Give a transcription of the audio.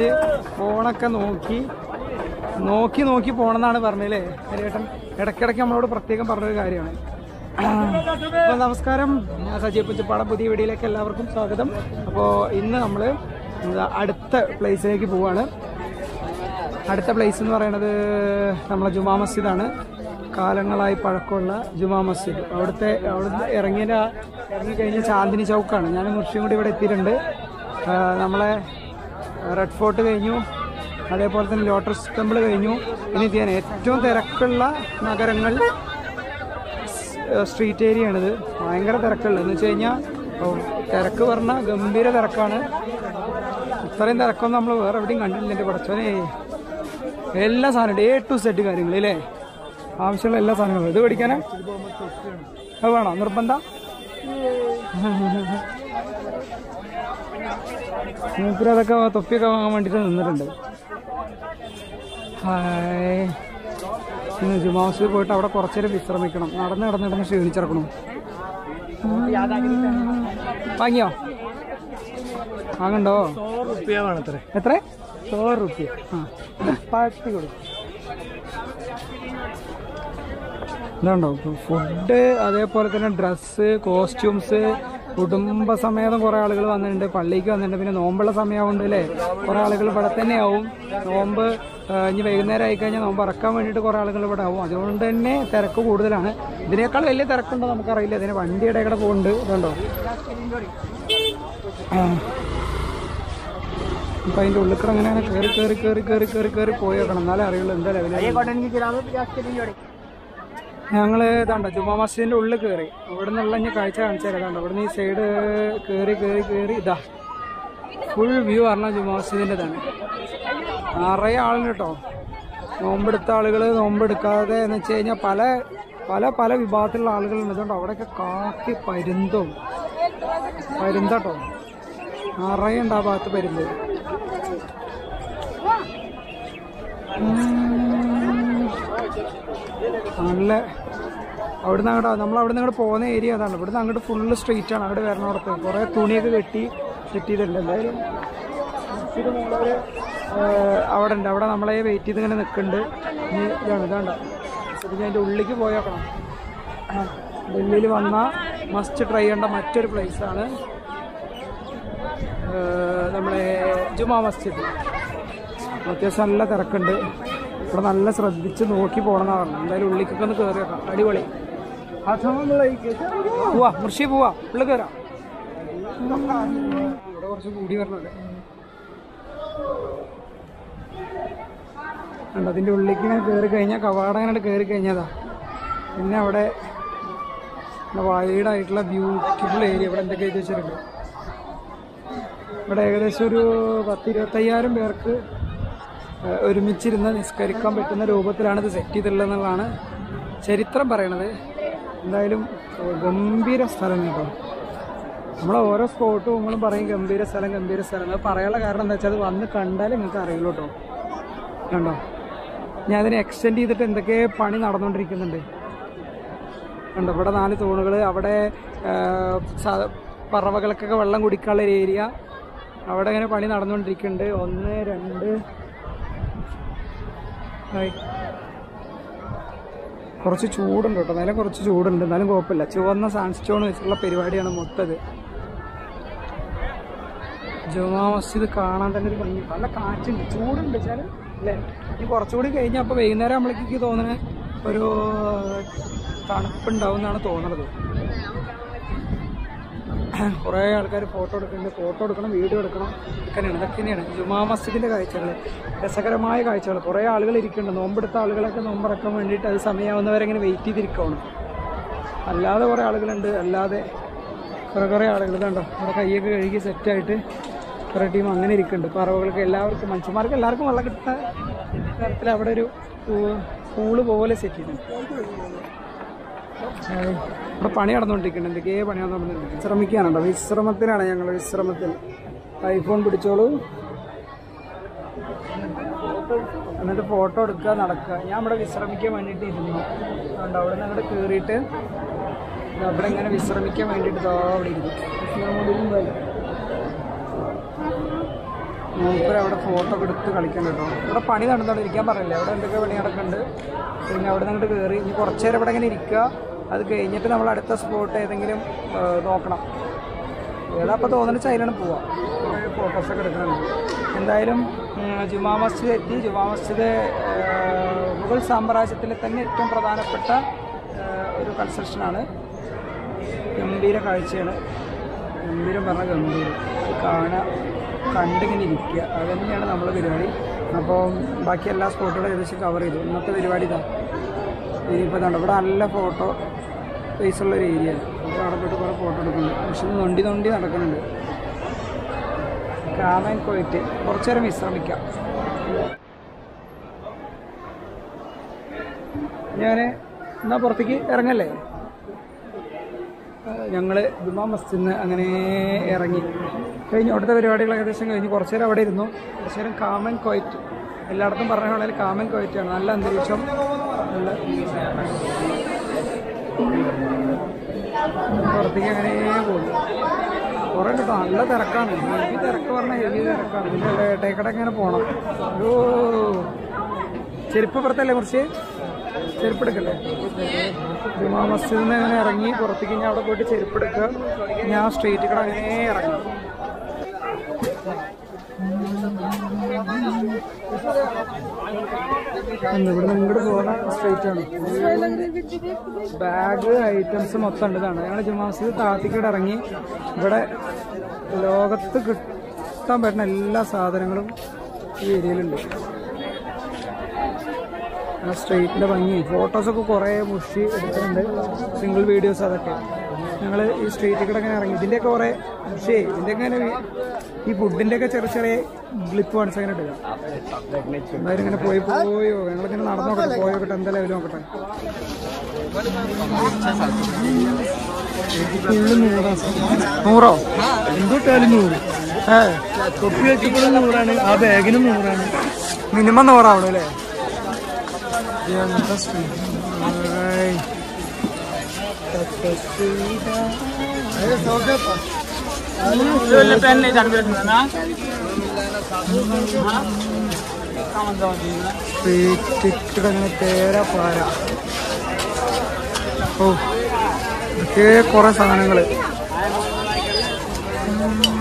ഫോണൊക്കെ നോക്കി നോക്കി നോക്കി പോണെന്നാണ് പറഞ്ഞല്ലേ ഹരിയേട്ടൻ ഇടയ്ക്കിടയ്ക്ക് നമ്മളോട് പ്രത്യേകം പറഞ്ഞൊരു കാര്യമാണ് അപ്പോൾ നമസ്കാരം ഞാൻ സജീവ് പുഞ്ചപ്പാടം പുതിയ വീഡിയോയിലേക്ക് എല്ലാവർക്കും സ്വാഗതം അപ്പോൾ ഇന്ന് നമ്മൾ അടുത്ത പ്ലേസിലേക്ക് പോവാണ് അടുത്ത പ്ലേസ് എന്ന് പറയുന്നത് നമ്മളെ ജുമാ മസ്ജിദാണ് കാലങ്ങളായി പഴക്കമുള്ള ജുമാ മസ്ജിദ് അവിടുത്തെ അവിടുന്ന് ഇറങ്ങിയ ഇറങ്ങിക്കഴിഞ്ഞ ചാന്ദിനി ചൗക്കാണ് ഞാൻ മുർഷിയും കൂടി ഇവിടെ എത്തിയിട്ടുണ്ട് ആ, നമ്മളെ റെഡ് ഫോർട്ട് കഴിഞ്ഞു അതേപോലെ തന്നെ ലോട്ടസ് ടെമ്പിൾ കഴിഞ്ഞു ഇനി ചെയ്യാൻ ഏറ്റവും തിരക്കുള്ള നഗരങ്ങൾ സ്ട്രീറ്റ് ഏരിയ ആണിത് ഭയങ്കര തിരക്കുള്ളത് എന്ന് വെച്ച് കഴിഞ്ഞാൽ തിരക്ക് പറഞ്ഞാൽ ഗംഭീര തിരക്കാണ് ഇത്രയും തിരക്കൊന്നും നമ്മൾ വേറെ എവിടെയും കണ്ടിട്ടില്ല എൻ്റെ പടച്ചോനെ എല്ലാ സാധനവും എ ടു സെറ്റ് കാര്യങ്ങൾ അല്ലേ ആവശ്യമുള്ള എല്ലാ സാധനങ്ങളും ഇത് പഠിക്കാനാ അത് വേണോ നിർബന്ധം മൂപ്പര് അതൊക്കെ തൊപ്പിയൊക്കെ വാങ്ങാൻ വേണ്ടിയിട്ട് നിന്നിട്ടുണ്ട് ഹായ് ഇന്ന് ജുമാസിൽ പോയിട്ട് അവിടെ കുറച്ചേരം വിശ്രമിക്കണം നടന്ന് നടന്ന് നടന്ന് ക്ഷീണിച്ചിറക്കണം വാങ്ങിയോ വാങ്ങണ്ടോ റുപ്യ വേണത്രേ എത്ര നൂറ് റുപ്യ ആ പാട്ടി കൊടുക്കും ഇതുണ്ടോ ഫുഡ് അതേപോലെ തന്നെ ഡ്രസ്സ് കോസ്റ്റ്യൂംസ് കുടുംബസമേതം കുറേ ആളുകൾ വന്നിട്ടുണ്ട് പള്ളിക്ക് വന്നിട്ടുണ്ട് പിന്നെ നോമ്പുള്ള സമയമാവുണ്ട് അല്ലേ കുറേ ആളുകൾ ഇവിടെ തന്നെ ആവും നോമ്പ് ആ, ഇനി വൈകുന്നേരം ആയി കഴിഞ്ഞാൽ നോമ്പ് ഇറക്കാൻ വേണ്ടിയിട്ട് കുറേ ആളുകൾ ഇവിടെ ആവും അതുകൊണ്ട് തന്നെ തിരക്ക് കൂടുതലാണ് ഇതിനേക്കാൾ വലിയ തിരക്കുണ്ടോ നമുക്കറിയില്ല ഇതിന് വണ്ടിയുടെ കൂടെ പോകുന്നുണ്ട് ഇതുണ്ടോ ആ അപ്പൊ അതിന്റെ ഉള്ളിൽ കൂടെ അങ്ങനെയാണ് കയറി കയറി കയറി കയറി കയറി കയറി പോയി നോക്കണം എന്നാലേ അറിയുള്ളൂ എന്താ ലെവല് ഞങ്ങള് ഇതാണ്ടോ ജുമാ മസ്ജിദിന്റെ ഉള്ളിൽ കയറി ഇവിടെ നിന്നുള്ള ഞാൻ കാഴ്ച കാണിച്ചു തരാം ഇതാണ്ടോ ഇവിടെ നിന്ന് ഈ സൈഡ് കയറി കയറി കയറി ഇതാ ഫുൾ വ്യൂ പറഞ്ഞാൽ ജുമാ മസ്ജിദിന്റെ തന്നെ നിറയെ ആളുണ്ട് കേട്ടോ നോമ്പെടുത്ത ആളുകൾ നോമ്പെടുക്കാതെ എന്ന് വെച്ച് കഴിഞ്ഞാൽ പല പല പല വിഭാഗത്തിലുള്ള ആളുകളുണ്ട് അതുകൊണ്ട് അവിടെയൊക്കെ കാക്കി പരുന്തും പരുന്തട്ടോ നിറയെ ഉണ്ട് ആ ഭാഗത്ത് പരുന്ത് നല്ല അവിടുന്ന് അങ്ങോട്ട് നമ്മൾ അവിടുന്ന് അങ്ങോട്ട് പോകുന്ന ഏരിയ അതാണ് ഇവിടുന്ന് അങ്ങോട്ട് ഫുള്ള് സ്ട്രീറ്റ് ആണ് അവിടെ വരണോടത്ത് കുറേ തുണിയൊക്കെ കെട്ടി സെറ്റ് ചെയ്തിട്ടുണ്ട് എന്തായാലും ഇത് നമ്മളൊരു, ഏഹ്, അവിടെ ഉണ്ട് അവിടെ നമ്മളെ വെയിറ്റ് ചെയ്ത് ഇങ്ങനെ നിൽക്കുന്നുണ്ട് ഇനി ഇതാണ് ഇതാണ്ട ശരിക്കും അതിൻ്റെ ഉള്ളിലേക്ക് പോയേക്കണം ഡൽഹിയിൽ വന്ന മസ്റ്റ് ട്രൈ ചെയ്യേണ്ട മറ്റൊരു പ്ലേസാണ് നമ്മളെ ജുമാ മസ്ജിദ് അത്യാവശ്യം നല്ല തിരക്കുണ്ട് ഇവിടെ നല്ല ശ്രദ്ധിച്ച് നോക്കി പോകണമെന്നാണ് പറഞ്ഞത് എന്തായാലും ഉള്ളിക്കൊക്കെ ഒന്ന് കയറി വെക്കാം അടിപൊളി പോവാ മുർഷി പോവാ ഉള്ളിൽ കയറാം ഇവിടെ കുറച്ച് കൂടി വരണല്ലേ ഉണ്ട് അതിൻ്റെ ഉള്ളിലേക്ക് ഇങ്ങനെ കയറി കഴിഞ്ഞാൽ കവാടം അങ്ങനെ കയറി കഴിഞ്ഞതാ പിന്നെ അവിടെ വൈഡായിട്ടുള്ള ബ്യൂട്ടിഫുൾ ഏരിയ ഇവിടെ എന്തൊക്കെ എഴുതി വെച്ചിട്ടുണ്ട് ഇവിടെ ഏകദേശം ഒരു പത്ത് ഇരുപത്തയ്യായിരം പേർക്ക് ഏഹ്, ഒരുമിച്ചിരുന്ന് നിസ്കരിക്കാൻ പറ്റുന്ന രൂപത്തിലാണ് ഇത് സെറ്റ് ചെയ്തിട്ടുള്ളത് എന്നുള്ളതാണ് ചരിത്രം പറയണത് എന്തായാലും ഏഹ്, ഗംഭീര സ്ഥലം കേട്ടോ നമ്മളെ ഓരോ സ്പോട്ട് പോകുമ്പോഴും പറയും ഗംഭീര സ്ഥലം ഗംഭീര സ്ഥലം അത് പറയാനുള്ള കാരണം എന്താ വെച്ചാൽ അത് വന്ന് കണ്ടാലേ നിങ്ങൾക്ക് അറിയുള്ളൂ കേട്ടോ കണ്ടോ ഞാൻ അതിനെ എക്സ്റ്റെൻഡ് ചെയ്തിട്ട് എന്തൊക്കെ പണി നടന്നുകൊണ്ടിരിക്കുന്നുണ്ട് ഉണ്ട് ഇവിടെ നാല് തൂണുകൾ അവിടെ ആ, സ- പറവകൾക്കൊക്കെ വെള്ളം കുടിക്കാനുള്ള ഒരു ഏരിയ അവിടെ ഇങ്ങനെ പണി നടന്നുകൊണ്ടിരിക്കുന്നുണ്ട് ഒന്ന് രണ്ട് ഹായ്. കുറച്ച് ചൂടുണ്ട് കേട്ടോ നിലം കുറച്ച് ചൂടുണ്ട് എന്നാലും കുഴപ്പമില്ല ചുവന്ന സാൻഡ് സ്റ്റോൺ വെച്ചിട്ടുള്ള പരിപാടിയാണ് മൊത്തത് ജുമാ മസ്ജിദ് കാണാൻ തന്നെ ഒരു ഭംഗി നല്ല കാറ്റുണ്ട് ചൂടുണ്ട് വെച്ചാൽ അല്ലേ ഇനി കുറച്ചുകൂടി കഴിഞ്ഞാൽ അപ്പോൾ വൈകുന്നേരം നമ്മളേക്ക് തോന്നുന്നത് ഒരു തണുപ്പുണ്ടാവും എന്നാണ് തോന്നുന്നത് കുറേ ആൾക്കാർ ഫോട്ടോ എടുക്കുന്നുണ്ട് ഫോട്ടോ എടുക്കണം വീഡിയോ എടുക്കണം ഇതൊക്കെയാണ് ഇതൊക്കെ തന്നെയാണ് ജുമാ മസ്ജിദിൻ്റെ കാഴ്ചകൾ രസകരമായ കാഴ്ചകൾ കുറേ ആളുകൾ ഇരിക്കുന്നുണ്ട് നോമ്പെടുത്ത ആളുകളൊക്കെ നോമ്പിറക്കാൻ വേണ്ടിയിട്ട് അത് സമയമാവുന്നവരെ ഇങ്ങനെ വെയിറ്റ് ചെയ്തിരിക്കുകയാണ് അല്ലാതെ കുറേ ആളുകളുണ്ട് അല്ലാതെ കുറേ കുറേ ആളുകൾ ഇതുണ്ടോ അവിടെ കൈയൊക്കെ കഴുകി സെറ്റായിട്ട് കുറേ ടീം അങ്ങനെ ഇരിക്കുന്നുണ്ട് പറവകൾക്ക് എല്ലാവർക്കും മനുഷ്യന്മാർക്ക് എല്ലാവർക്കും വെള്ളം കിട്ടുന്ന തരത്തിൽ അവിടെ ഒരു പൂള് പോലെ സെറ്റ് ചെയ്തിട്ടുണ്ട് ഏയ്, ഇവിടെ പണി നടന്നുകൊണ്ടിരിക്കുന്നുണ്ട് എന്തൊക്കെയോ പണി നടന്നുകൊണ്ടിരിക്കുന്നത് വിശ്രമിക്കാനുണ്ടോ വിശ്രമത്തിനാണ് ഞങ്ങൾ വിശ്രമത്തിൽ ഐഫോൺ പിടിച്ചോളൂ എന്നിട്ട് ഫോട്ടോ എടുക്കുക നടക്കുക ഞാൻ ഇവിടെ വിശ്രമിക്കാൻ വേണ്ടിയിട്ട് ഇരുന്നു അതുകൊണ്ട് അവിടെ നിന്ന് അങ്ങോട്ട് കയറിയിട്ട് ഇത് അവിടെ ഇങ്ങനെ വിശ്രമിക്കാൻ വേണ്ടിയിട്ട് ദാ അവിടെ ഇരുന്നു മൂപ്പര് അവിടെ ഫോട്ടോ ഒക്കെ എടുത്ത് കളിക്കുന്നുണ്ട് കേട്ടോ ഇവിടെ പണി നടന്നോണ്ട് ഇരിക്കാൻ പറഞ്ഞില്ലേ അവിടെ എന്തൊക്കെ പണി നടക്കുന്നുണ്ട് പിന്നെ അവിടെ നിന്ന് കയറി ഇനി കുറച്ച് നേരം ഇവിടെ ഇങ്ങനെ ഇരിക്കുക അത് കഴിഞ്ഞിട്ട് നമ്മൾ അടുത്ത സ്പോട്ട് ഏതെങ്കിലും ആ, നോക്കണം ഏതാ അപ്പോൾ തോന്നുന്ന ചൈലാണ് പോവാം ഫോട്ടോസൊക്കെ എടുക്കുന്നുണ്ട് എന്തായാലും ഉം, ജുമാ മസ്ജിദ് എത്തി ജുമാ മസ്ജിദ് ആ, മുഗൾ സാമ്രാജ്യത്തിലെ തന്നെ ഏറ്റവും പ്രധാനപ്പെട്ട ആ, ഒരു കൺസ്ട്രക്ഷനാണ് ഗംഭീര കാഴ്ചയാണ് ഗംഭീരം പറഞ്ഞ ഗംഭീരം ഇത് കാണുക കണ്ടിങ്ങനെ ഇരിക്കുക അത് തന്നെയാണ് നമ്മളെ പരിപാടി അപ്പോൾ ബാക്കി എല്ലാ സ്പോട്ടുകളും ഏകദേശം കവർ ചെയ്തു ഇന്നത്തെ പരിപാടി ഇതാ ഇനിയിപ്പോൾ ഇതാണ് ഇവിടെ നല്ല ഫോട്ടോ സ്പേസ് ഉള്ള ഒരു ഏരിയ അപ്പോൾ അവിടെ പോയിട്ട് കുറേ ഫോട്ടോ എടുക്കുന്നുണ്ട് പക്ഷെ ഇത് നൊണ്ടി നൊണ്ടി നടക്കുന്നുണ്ട് കാമൻ പോയിട്ട് കുറച്ച് നേരം വിശ്രമിക്കാം ഞാൻ എന്നാൽ പുറത്തേക്ക് ഇറങ്ങല്ലേ ഞങ്ങൾ ജുമാ മസ്ജിദിൽ നിന്ന് അങ്ങനെ ഇറങ്ങി കഴിഞ്ഞു അവിടുത്തെ പരിപാടികൾ ഏകദേശം കഴിഞ്ഞ് കുറച്ച് നേരം അവിടെ ഇരുന്നു കുറച്ച് നേരം കാമൻ കോയറ്റ് എല്ലായിടത്തും പറഞ്ഞ പോലെ കാമൻ കോയറ്റാണ് നല്ല അന്തരീക്ഷം നല്ല പുറത്തേക്ക് അങ്ങനെ പോകുന്നു കുറേ കേട്ടോ നല്ല തിരക്കാണ് ഹെവി തിരക്ക് പറഞ്ഞാൽ ഹെവി തിരക്കാണ് പിന്നെ ഏട്ടേക്കട ഇങ്ങനെ പോകണം ഒരു ചെരുപ്പ് പുറത്തല്ലേ കുറച്ച് ചെരുപ്പ് എടുക്കല്ലേ ജുമാ മസ്ജിദിൽ നിന്ന് അങ്ങനെ ഇറങ്ങി പുറത്തേക്ക് ഞാൻ അവിടെ പോയിട്ട് ചെരുപ്പ് എടുക്കുക ഞാൻ സ്ട്രീറ്റ് കൂടെ അങ്ങനെ ഇറങ്ങി ഇവിടെ ഇങ്ങോട്ട് പോകുന്ന സ്ട്രീറ്റ് ആണ് ബാഗ് ഐറ്റംസ് മൊത്തം ഉണ്ട് ഇതാണ് ഞങ്ങൾ ജുമാ മസ്ജിദ് താത്തിക്കൂടെ ഇറങ്ങി ഇവിടെ ലോകത്ത് കിട്ടാൻ പറ്റുന്ന എല്ലാ സാധനങ്ങളും ഈ ഏരിയയിലുണ്ട് ആ സ്ട്രീറ്റിൻ്റെ ഭംഗി ഫോട്ടോസൊക്കെ കുറേ മുഷി എടുത്തിട്ടുണ്ട് സിംഗിൾ വീഡിയോസ് അതൊക്കെ ഞങ്ങൾ ഈ സ്ട്രീറ്റിൽ കൂടെ ഇങ്ങനെ ഇറങ്ങി ഇതിൻ്റെയൊക്കെ കുറേ മുഷി ഇതിൻ്റെയൊക്കെ ഇങ്ങനെ ഈ- ഈ ഫുഡിൻ്റെയൊക്കെ ചെറിയ ചെറിയ ഗ്ലിപ്പ് കാണിച്ച് അങ്ങനെ ഇടുക എന്തായാലും ഇങ്ങനെ പോയി പോയോ ഞങ്ങളിങ്ങനെ നടന്നു നോക്കട്ടെ പോയോക്കട്ടെ എന്താ ലെവൽ നോക്കട്ടെ നൂറോ എന്തൊട്ടാലും നൂറ് ഏ തൊപ്പി വെച്ചപ്പോഴും നൂറാണ് ആ ബാഗിനും നൂറാണ് മിനിമം നൂറാവണം അല്ലേ എന്താ street? ഏയ്. സ്ട്രീറ്റ് അങ്ങനെ തേര പാര ഓ ഇതൊക്കെ കുറെ സാധനങ്ങള്